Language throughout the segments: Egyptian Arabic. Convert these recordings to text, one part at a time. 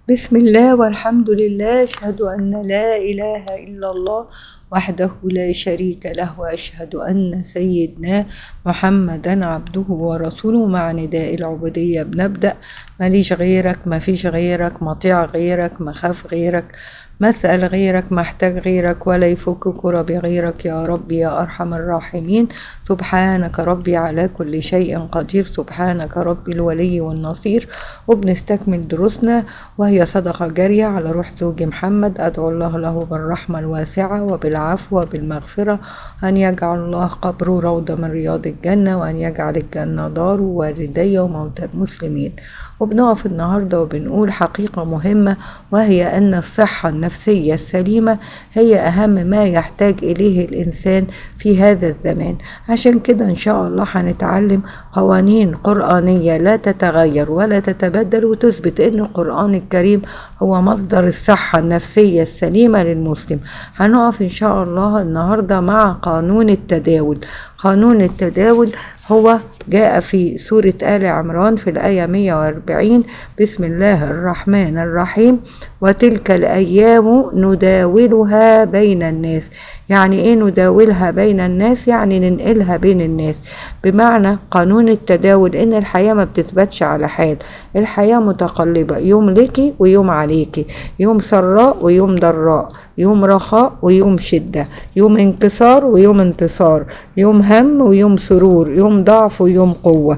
بسم الله والحمد لله أشهد أن لا إله إلا الله وحده لا شريك له وأشهد أن سيدنا محمدا عبده ورسوله مع نداء العبودية بنبدأ ماليش غيرك ما فيش غيرك مطيع غيرك مخاف غيرك مسأل غيرك محتاج غيرك ولا يفك كرب غيرك يا رب يا أرحم الراحمين سبحانك ربي على كل شيء قدير سبحانك ربي الولي والنصير وبنستكمل دروسنا وهي صدقة جارية على روح زوجي محمد أدعو الله له بالرحمة الواسعة وبالعفو وبالمغفرة أن يجعل الله قبره روضة من رياض الجنة وأن يجعل الجنة دار والدي وموتى المسلمين وبنقف النهاردة وبنقول حقيقة مهمة وهي أن الصحة النفسية السليمة هي أهم ما يحتاج إليه الإنسان في هذا الزمان عشان كده إن شاء الله هنتعلم قوانين قرآنية لا تتغير ولا تتبدل وتثبت أن القرآن الكريم هو مصدر الصحة النفسية السليمة للمسلم هنقف إن شاء الله النهاردة مع قانون التداول قانون التداول هو جاء في سورة آل عمران في الآية 140 بسم الله الرحمن الرحيم وتلك الأيام نداولها بين الناس يعني ايه نداولها بين الناس يعني ننقلها بين الناس بمعنى قانون التداول ان الحياة ما بتثبتش على حال الحياة متقلبة يوم ليكي ويوم عليكي يوم سراء ويوم ضراء يوم رخاء ويوم شدة يوم انكسار ويوم انتصار يوم هم ويوم سرور يوم ضعف ويوم قوة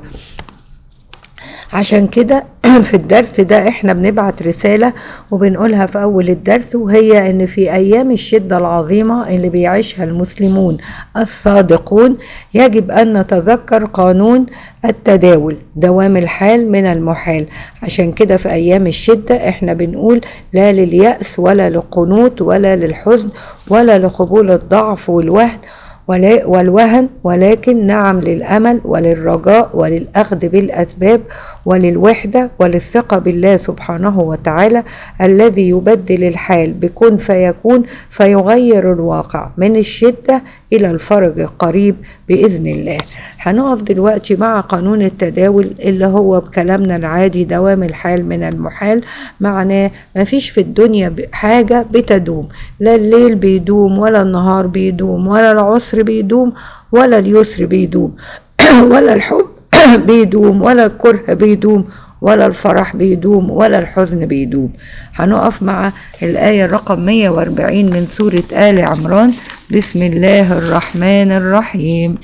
عشان كده في الدرس ده احنا بنبعت رسالة وبنقولها في اول الدرس وهي ان في ايام الشدة العظيمة اللي بيعيشها المسلمون الصادقون يجب ان نتذكر قانون التداول دوام الحال من المحال عشان كده في ايام الشدة احنا بنقول لا لليأس ولا للقنوط ولا للحزن ولا لقبول الضعف والوهن والوهن ولكن نعم للأمل وللرجاء وللأخذ بالأسباب وللوحدة وللثقة بالله سبحانه وتعالى الذي يبدل الحال بكن فيكون فيغير الواقع من الشدة إلى الفرج القريب بإذن الله هنقف دلوقتي مع قانون التداول اللي هو بكلامنا العادي دوام الحال من المحال معناه مفيش في الدنيا حاجة بتدوم لا الليل بيدوم ولا النهار بيدوم ولا العسر بيدوم ولا اليسر بيدوم ولا الحب بيدوم ولا الكره بيدوم ولا الفرح بيدوم ولا الحزن بيدوم هنقف مع الآية الرقم 140 من سورة آل عمران بسم الله الرحمن الرحيم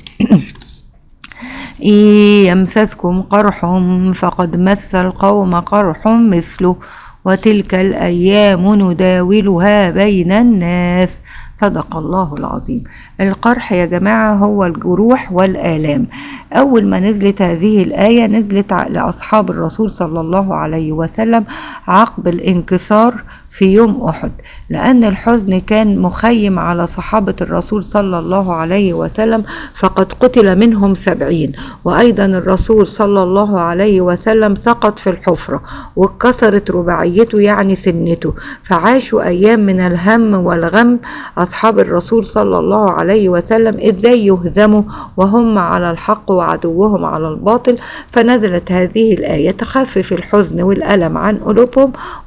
إن يمسسكم قرح فقد مس القوم قرح مثله وتلك الأيام نداولها بين الناس صدق الله العظيم القرح يا جماعة هو الجروح والآلام أول ما نزلت هذه الآية نزلت لأصحاب الرسول صلى الله عليه وسلم عقب الانكسار في يوم أحد لأن الحزن كان مخيم على صحابة الرسول صلى الله عليه وسلم فقد قتل منهم سبعين وأيضا الرسول صلى الله عليه وسلم سقط في الحفرة واتكسرت رباعيته يعني سنته فعاشوا أيام من الهم والغم أصحاب الرسول صلى الله عليه وسلم إزاي يهزموا وهم على الحق وعدوهم على الباطل فنزلت هذه الآية تخفف الحزن والألم عن قلوبهم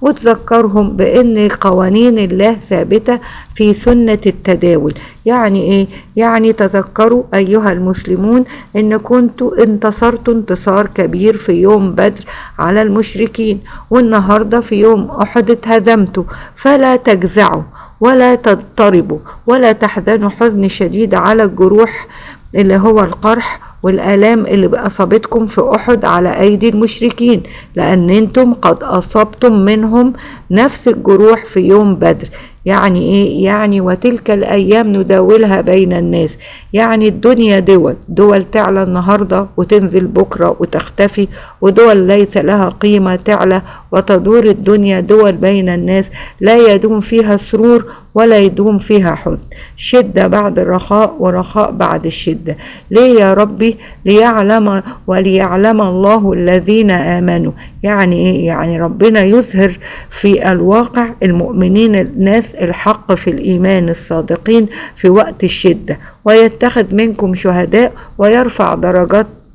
وتذكرهم بأن قوانين الله ثابتة في سنة التداول يعني ايه يعني تذكروا ايها المسلمون ان كنتوا انتصرتوا انتصار كبير في يوم بدر على المشركين والنهاردة في يوم احد اتهزمتوا فلا تجزعوا ولا تضطربوا ولا تحزنوا حزن شديد على الجروح اللي هو القرح والآلام اللي أصابتكم في أحد على أيدي المشركين لأن أنتم قد أصبتم منهم نفس الجروح في يوم بدر يعني ايه يعني وتلك الايام نداولها بين الناس يعني الدنيا دول دول تعلى النهارده وتنزل بكره وتختفي ودول ليس لها قيمه تعلى وتدور الدنيا دول بين الناس لا يدوم فيها سرور ولا يدوم فيها حزن شده بعد الرخاء ورخاء بعد الشده ليه يا ربي ليعلم وليعلم الله الذين امنوا يعني ايه يعني ربنا يظهر في الواقع المؤمنين الناس الحق في الايمان الصادقين في وقت الشده ويتخذ منكم شهداء ويرفع درجات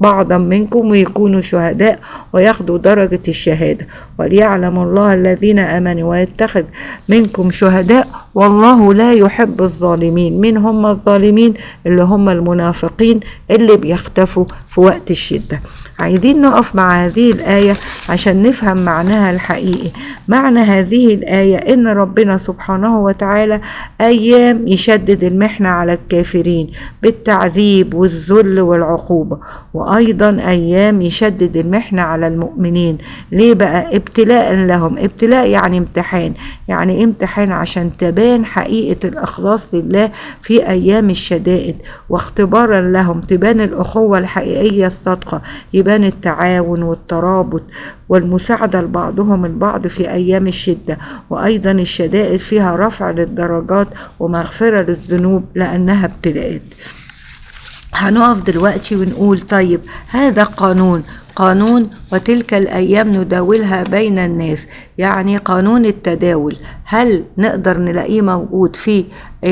بعضا منكم ويكونوا شهداء وياخدوا درجة الشهادة وليعلم الله الذين آمنوا ويتخذ منكم شهداء والله لا يحب الظالمين من هم الظالمين اللي هم المنافقين اللي بيختفوا في وقت الشدة عايزين نقف مع هذه الآية عشان نفهم معناها الحقيقي معنى هذه الآية إن ربنا سبحانه وتعالى أيام يشدد المحنة على الكافرين بالتعذيب والذل والعقوبة وأيضا أيام يشدد المحنة على المؤمنين ليه بقى ابتلاء لهم ابتلاء يعني امتحان يعني امتحان عشان تبان حقيقة الإخلاص لله في أيام الشدائد واختبارا لهم تبان الأخوة الحقيقية الصادقة يبان التعاون والترابط والمساعدة لبعضهم البعض في أيام الشدة وأيضا الشدائد فيها رفع للدرجات ومغفرة للذنوب لأنها ابتلاءات هنقف دلوقتي ونقول طيب هذا قانون قانون وتلك الأيام نداولها بين الناس يعني قانون التداول هل نقدر نلاقيه موجود في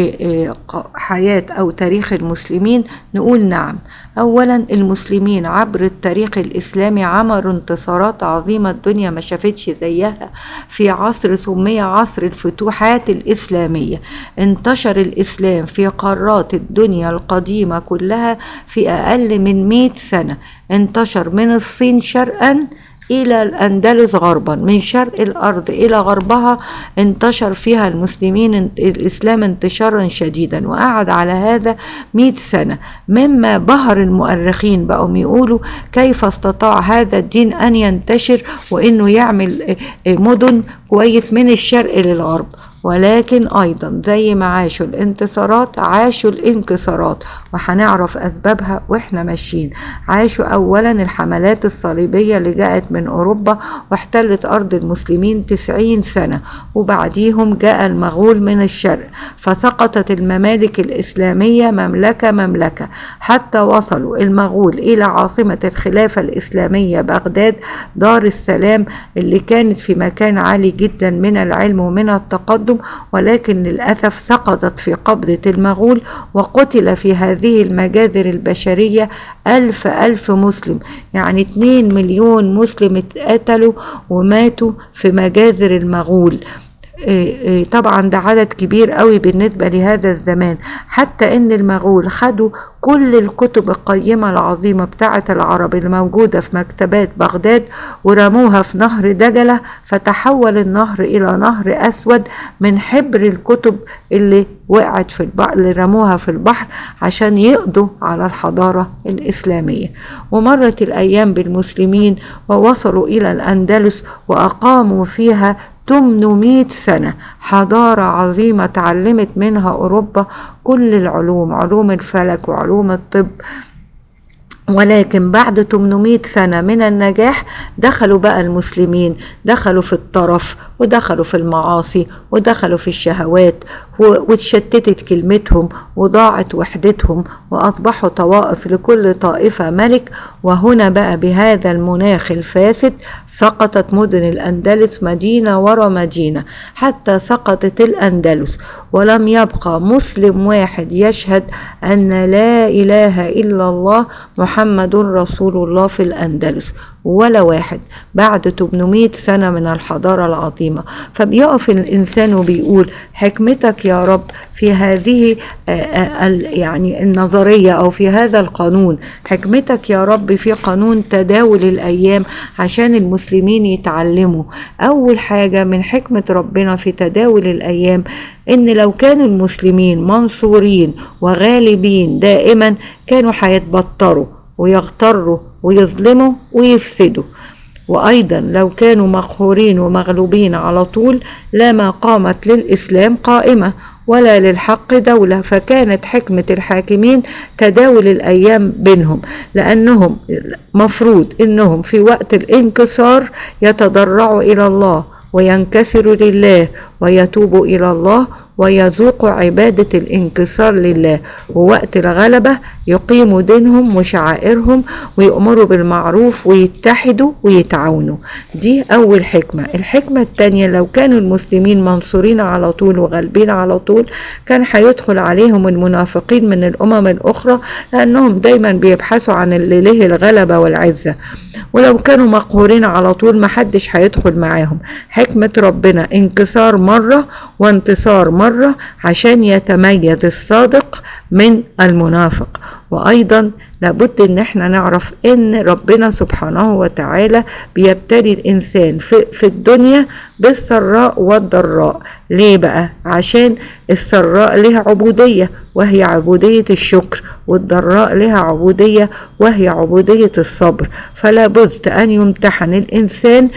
حياة أو تاريخ المسلمين نقول نعم أولا المسلمين عبر التاريخ الإسلامي عملوا انتصارات عظيمة الدنيا ما شافتش زيها في عصر سمي عصر الفتوحات الإسلامية انتشر الإسلام في قارات الدنيا القديمة كلها في أقل من 100 سنة انتشر من الصين شرقا إلى الأندلس غربا من شرق الأرض إلى غربها انتشر فيها المسلمين الإسلام انتشارا شديدا وقعد على هذا مئة سنة مما بهر المؤرخين بقوا يقولوا كيف استطاع هذا الدين أن ينتشر وإنه يعمل مدن كويس من الشرق للغرب ولكن أيضا زي ما عاشوا الانتصارات عاشوا الانكسارات وهنعرف أسبابها وإحنا ماشيين عاشوا أولا الحملات الصليبية اللي جاءت من أوروبا واحتلت أرض المسلمين تسعين سنة وبعديهم جاء المغول من الشرق فسقطت الممالك الإسلامية مملكة مملكة حتى وصلوا المغول إلى عاصمة الخلافة الإسلامية بغداد دار السلام اللي كانت في مكان عالي جدا من العلم ومن التقدم ولكن للأسف سقطت في قبضة المغول وقتل في هذه المجازر البشرية ألف ألف مسلم يعني 2 مليون مسلم اتقتلوا وماتوا في مجازر المغول طبعا ده عدد كبير قوي بالنسبة لهذا الزمان حتى ان المغول خدوا كل الكتب القيمة العظيمة بتاعة العرب الموجودة في مكتبات بغداد ورموها في نهر دجلة فتحول النهر إلى نهر أسود من حبر الكتب اللي وقعت في البحر اللي رموها في البحر عشان يقضوا على الحضارة الإسلامية ومرت الأيام بالمسلمين ووصلوا إلى الأندلس وأقاموا فيها 800 سنة حضارة عظيمة تعلمت منها أوروبا كل العلوم علوم الفلك وعلوم الطب ولكن بعد 800 سنة من النجاح دخلوا بقى المسلمين دخلوا في الطرف ودخلوا في المعاصي ودخلوا في الشهوات واتشتتت كلمتهم وضاعت وحدتهم وأصبحوا طوائف لكل طائفة ملك وهنا بقى بهذا المناخ الفاسد سقطت مدن الأندلس مدينة ورا مدينة حتى سقطت الأندلس ولم يبقى مسلم واحد يشهد أن لا إله إلا الله محمد رسول الله في الأندلس ولا واحد بعد 800 سنة من الحضارة العظيمة فبيقف الإنسان وبيقول حكمتك يا رب في هذه يعني النظرية أو في هذا القانون حكمتك يا رب في قانون تداول الأيام عشان المسلمين يتعلموا أول حاجة من حكمة ربنا في تداول الأيام إن لو كانوا المسلمين منصورين وغالبين دائما كانوا هيتبطروا ويغتروا ويظلموا ويفسدوا وأيضا لو كانوا مقهورين ومغلوبين على طول لما قامت للإسلام قائمة ولا للحق دولة فكانت حكمة الحاكمين تداول الأيام بينهم لأنهم مفروض إنهم في وقت الانكسار يتضرعوا إلى الله وينكسروا لله ويتوبوا إلى الله ويذوقوا عبادة الانكسار لله ووقت الغلبة يقيموا دينهم وشعائرهم ويأمروا بالمعروف ويتحدوا ويتعاونوا دي أول حكمة الحكمة التانية لو كانوا المسلمين منصورين على طول وغالبين على طول كان هيدخل عليهم المنافقين من الأمم الأخرى لأنهم دايما بيبحثوا عن اللي له الغلبة والعزة ولو كانوا مقهورين على طول محدش هيدخل معاهم حكمة ربنا انكسار مرة وانتصار مرة عشان يتميز الصادق من المنافق وايضا لابد ان احنا نعرف ان ربنا سبحانه وتعالى بيبتلي الانسان في, في الدنيا بالسراء والضراء ليه بقى عشان السراء لها عبودية وهي عبودية الشكر والضراء لها عبودية وهي عبودية الصبر فلا بد أن يمتحن الإنسان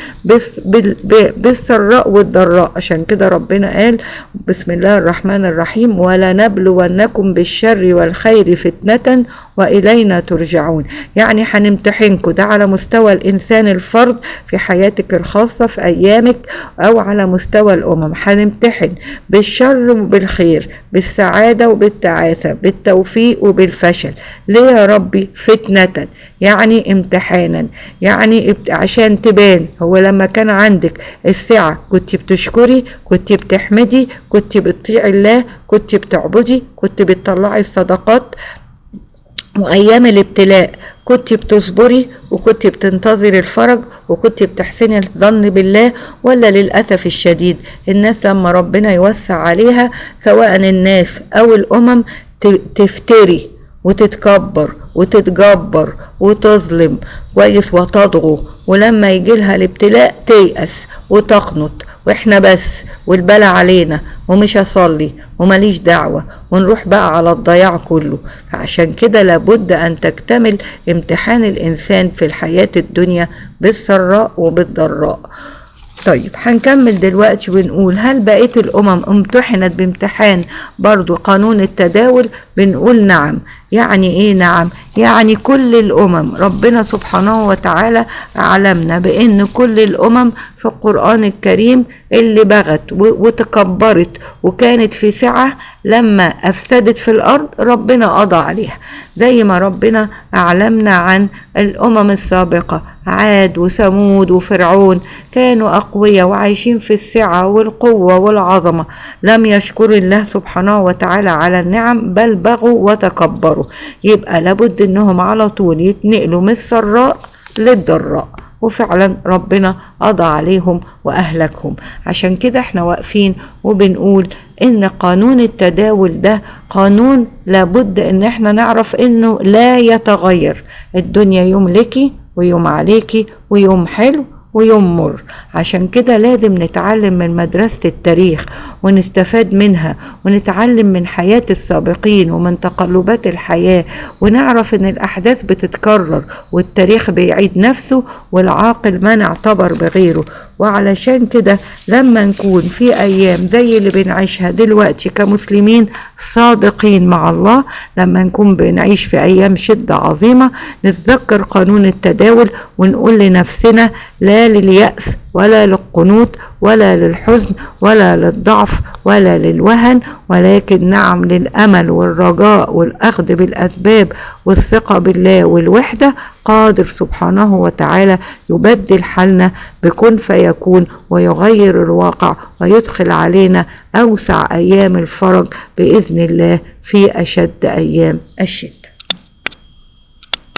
بالسراء والضراء عشان كده ربنا قال بسم الله الرحمن الرحيم ولا نبلونكم بالشر والخير فتنة وإلينا ترجعون يعني هنمتحنكم ده على مستوى الإنسان الفرد في حياتك الخاصة في أيامك أو على مستوى الأمم هنمتحن بالشر وبالخير بالسعادة وبالتعاسة بالتوفيق وبالفشل ليه يا ربي فتنة يعني امتحانا يعني عشان تبان هو لما كان عندك السعة كنت بتشكري كنت بتحمدي كنت بتطيعي الله كنت بتعبدي كنت بتطلعي الصدقات وايام الابتلاء كنت بتصبري وكنت بتنتظري الفرج وكنت بتحسني الظن بالله ولا للاسف الشديد الناس لما ربنا يوسع عليها سواء الناس او الامم تفتري وتتكبر وتتجبر وتظلم كويس وتضغو ولما يجي لها الابتلاء تيأس وتقنط واحنا بس والبلا علينا ومش هصلي ومليش دعوة ونروح بقى على الضياع كله عشان كده لابد أن تكتمل امتحان الإنسان في الحياة الدنيا بالسراء وبالضراء طيب هنكمل دلوقتي ونقول هل بقية الأمم امتحنت بامتحان برضو قانون التداول بنقول نعم يعني ايه نعم يعني كل الامم ربنا سبحانه وتعالى علمنا بان كل الامم في القرآن الكريم اللي بغت وتكبرت وكانت في سعة لما افسدت في الارض ربنا قضى عليها زي ما ربنا اعلمنا عن الامم السابقة عاد وثمود وفرعون كانوا اقوياء وعايشين في السعة والقوة والعظمة لم يشكروا الله سبحانه وتعالى على النعم بل بغوا وتكبروا يبقى لابد انهم على طول يتنقلوا من السراء للضراء وفعلا ربنا قضى عليهم واهلكهم عشان كده احنا واقفين وبنقول ان قانون التداول ده قانون لابد ان احنا نعرف انه لا يتغير الدنيا يوم لكي ويوم عليكي ويوم حلو ويوم مر عشان كده لازم نتعلم من مدرسة التاريخ ونستفاد منها ونتعلم من حياة السابقين ومن تقلبات الحياة ونعرف ان الاحداث بتتكرر والتاريخ بيعيد نفسه والعاقل ما نعتبر بغيره وعلشان كده لما نكون في ايام زي اللي بنعيشها دلوقتي كمسلمين صادقين مع الله لما نكون بنعيش في ايام شدة عظيمة نتذكر قانون التداول ونقول لنفسنا لا لليأس ولا للقنوط ولا للحزن ولا للضعف ولا للوهن ولكن نعم للأمل والرجاء والأخذ بالأسباب والثقة بالله والوحدة قادر سبحانه وتعالى يبدل حالنا بكن فيكون ويغير الواقع ويدخل علينا أوسع أيام الفرج بإذن الله في أشد أيام الشتاء